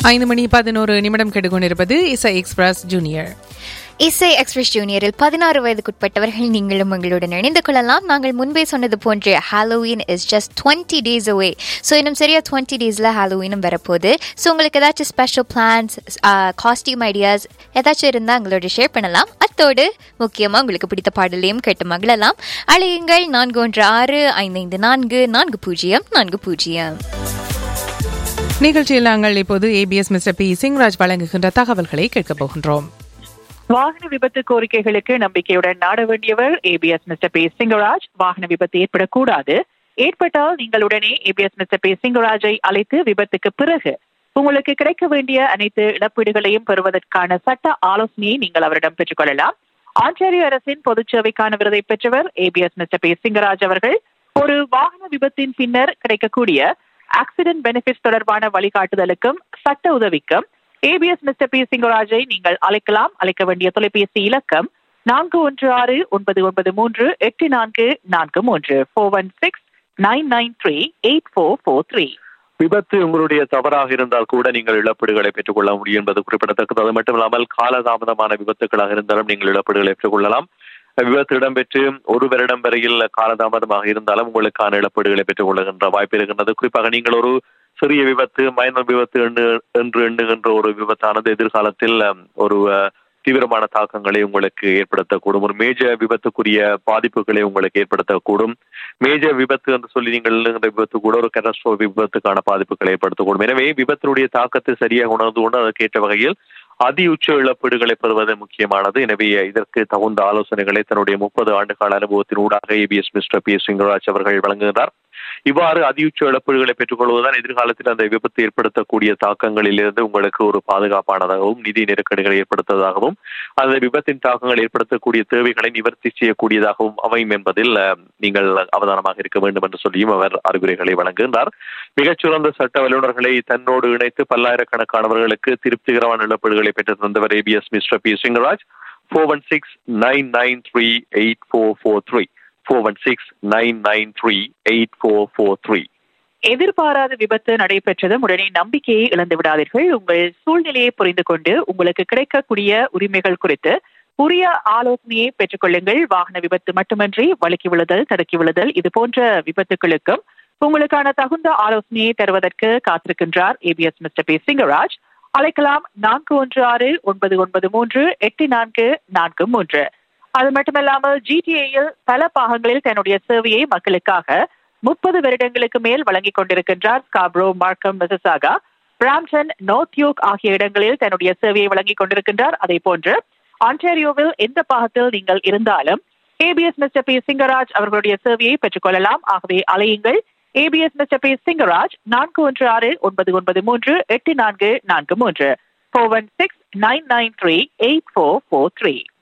ஐந்து மணி பதினோரு நிமிடம் கெடுகொண்டிருப்பது Isai express junior Isai express ஜூனியரில் பதினாறு வயதுக்குட்பட்டவர்கள் நீங்களும் உங்களுடன் இணைந்து கொள்ளலாம் நாங்கள் முன்பே சொன்னது போன்று Halloween is just twenty days away so இன்னும் சரியா டுவெண்ட்டி டேஸில் ஹாலோவீனும் வரப்போகுது ஸோ உங்களுக்கு ஏதாச்சும் ஸ்பெஷல் பிளான்ஸ் காஸ்டியூம் ஐடியாஸ் ஏதாச்சும் இருந்தால் எங்களோட ஷேர் பண்ணலாம் அத்தோடு முக்கியமாக உங்களுக்கு பிடித்த பாடலையும் கேட்டு மகிழலாம் அழையுங்கள் நான்கு ஒன்று ஆறு ஐந்து ஐந்து நான்கு நான்கு பூஜ்ஜியம் நான்கு பூஜ்ஜியம் நிகழ்ச்சியில் நாங்கள் இப்போது ஏபிஎஸ் மிஸ்டர் பி சிங்ராஜ் வழங்குகின்ற தகவல்களை கேட்கப் போகின்றோம் வாகன விபத்து கோரிக்கைகளுக்கு நம்பிக்கையுடன் நாட வேண்டியவர் ஏபிஎஸ் மிஸ்டர் பி சிங்கராஜ் வாகன விபத்து ஏற்படக்கூடாது ஏற்பட்டால் நீங்கள் உடனே ஏபிஎஸ் மிஸ்டர் பி சிங்கராஜை அழைத்து விபத்துக்கு பிறகு உங்களுக்கு கிடைக்க வேண்டிய அனைத்து இழப்பீடுகளையும் பெறுவதற்கான சட்ட ஆலோசனையை நீங்கள் அவரிடம் பெற்றுக்கொள்ளலாம் ஆன்டாரியோ அரசின் பொதுச் சேவைக்கான விருதை பெற்றவர் ஏபிஎஸ் மிஸ்டர் பி சிங்கராஜ் அவர்கள் ஒரு வாகன விபத்தின் பின்னர் கிடைக்கக்கூடிய ஆக்சிடென்ட் பெனிஃபிட்ஸ் தொடர்பான வழிகாட்டுதலுக்கும் சட்ட உதவிக்கும் ஏபிஎஸ் மிஸ்டர் பி சிங்கராஜை நீங்கள் அழைக்கலாம் அழைக்க வேண்டிய தொலைபேசி இலக்கம் நான்கு ஒன்று ஆறு ஒன்பது ஒன்பது மூன்று எட்டு நான்கு நான்கு மூன்று four one six nine nine three eight four four three விபத்து உங்களுடைய தவறாக இருந்தால் கூட நீங்கள் இழப்பீடுகளை பெற்றுக்கொள்ள முடியும் என்பது குறிப்பிடத்தக்கது அது மட்டும் இல்லாமல் காலதாமதமான விபத்துகளாக இருந்தாலும் நீங்கள் இழப்பீடுகளை பெற்றுக்கொள்ளலாம் விபத்து இடம்பெற்று ஒரு வருடம் வரையில் காலதாமதமாக இருந்தாலும் உங்களுக்கான இழப்பீடுகளை பெற்றுக் கொள்ளுகின்ற வாய்ப்பு இருக்கின்றது குறிப்பாக நீங்கள் ஒரு சிறிய விபத்து மைனர் விபத்து எண்ணு என்று எண்ணுகின்ற ஒரு விபத்தானது எதிர்காலத்தில் ஒரு தீவிரமான தாக்கங்களை உங்களுக்கு ஏற்படுத்தக்கூடும் ஒரு மேஜர் விபத்துக்குரிய பாதிப்புகளை உங்களுக்கு ஏற்படுத்தக்கூடும் மேஜர் விபத்து என்று சொல்லி நீங்கள் எண்ணுகின்ற விபத்து கூட ஒரு கேட்டஸ்ட்ரோபி விபத்துக்கான பாதிப்புகளை ஏற்படுத்தக்கூடும் எனவே விபத்தினுடைய தாக்கத்தை சரியாக உணர்ந்து கொண்டு அதற்கேற்ற வகையில் அதி உச்ச இழப்பீடுகளை பெறுவது முக்கியமானது எனவே இதற்கு தகுந்த ஆலோசனைகளை தன்னுடைய முப்பது ஆண்டு கால அனுபவத்தின் ஊடாக ABS mister P S Singaraj அவர்கள் வழங்குகிறார் இவ்வாறு அதியுச்ச இழப்பீடுகளை பெற்றுக்கொள்வதுதான் எதிர்காலத்தில் அந்த விபத்து ஏற்படுத்தக்கூடிய தாக்கங்களில் இருந்து உங்களுக்கு ஒரு பாதுகாப்பானதாகவும் நிதி நெருக்கடிகளை ஏற்படுத்துவதாகவும் அந்த விபத்தின் தாக்கங்கள் ஏற்படுத்தக்கூடிய தேவைகளை நிவர்த்தி செய்யக்கூடியதாகவும் அமையும் என்பதில் நீங்கள் அவதானமாக இருக்க வேண்டும் என்று சொல்லியும் அவர் அறிவுரைகளை வழங்குகின்றார் மிகச்சிறந்த சட்ட வல்லுநர்களை தன்னோடு இணைத்து பல்லாயிரக்கணக்கானவர்களுக்கு திருப்திகரமான இழப்பீடுகளை பெற்று தந்தவர் ABS mister P Singaraj four one six nine nine three eight four four three four one six nine nine three eight four four three எதிர்பாராத விபத்து நடைபெற்றதும் உடனே நம்பிக்கையை இழந்து விடாதீர்கள் உங்கள் சூழ்நிலையை புரிந்து கொண்டு உங்களுக்கு கிடைக்கக்கூடிய உரிமைகள் குறித்து உரிய ஆலோசனையை பெற்றுக்கொள்ளுங்கள் வாகன விபத்து மட்டுமன்றி வழுக்கி விழுதல் தடுக்கி விழுதல் இது போன்ற விபத்துகளுக்கும் உங்களுக்கான தகுந்த ஆலோசனையை தருவதற்கு காத்திருக்கின்றார் ஏபிஎஸ் மிஸ்டர் பி சிங்கராஜ் அழைக்கலாம் நான்கு ஒன்று ஆறு ஒன்பது ஒன்பது மூன்று எட்டு நான்கு நான்கு மூன்று அது மட்டுமல்லாமல் ஜிடிஏயில் பல பாகங்களில் தன்னுடைய சேவையை மக்களுக்காக முப்பது வருடங்களுக்கு மேல் வழங்கிக் கொண்டிருக்கின்றார் ஸ்காப்ரோ மார்க்கம் மிசசாகா பிராம்டன் நார்த் யோக் ஆகிய இடங்களில் தன்னுடைய சேவையை வழங்கிக் கொண்டிருக்கின்றார் அதே போன்று ஆன்டாரியோவில் எந்த பாகத்தில் நீங்கள் இருந்தாலும் ஏபிஎஸ் மிஸ்டர் பி சிங்கராஜ் அவர்களுடைய சேவையை பெற்றுக்கொள்ளலாம் ஆகவே அலையுங்கள் ஏபிஎஸ் மிஸ்டர் பி சிங்கராஜ் நான்கு ஒன்று ஆறு ஒன்பது ஒன்பது மூன்று எட்டு நான்கு நான்கு மூன்று four one six nine nine three eight four four three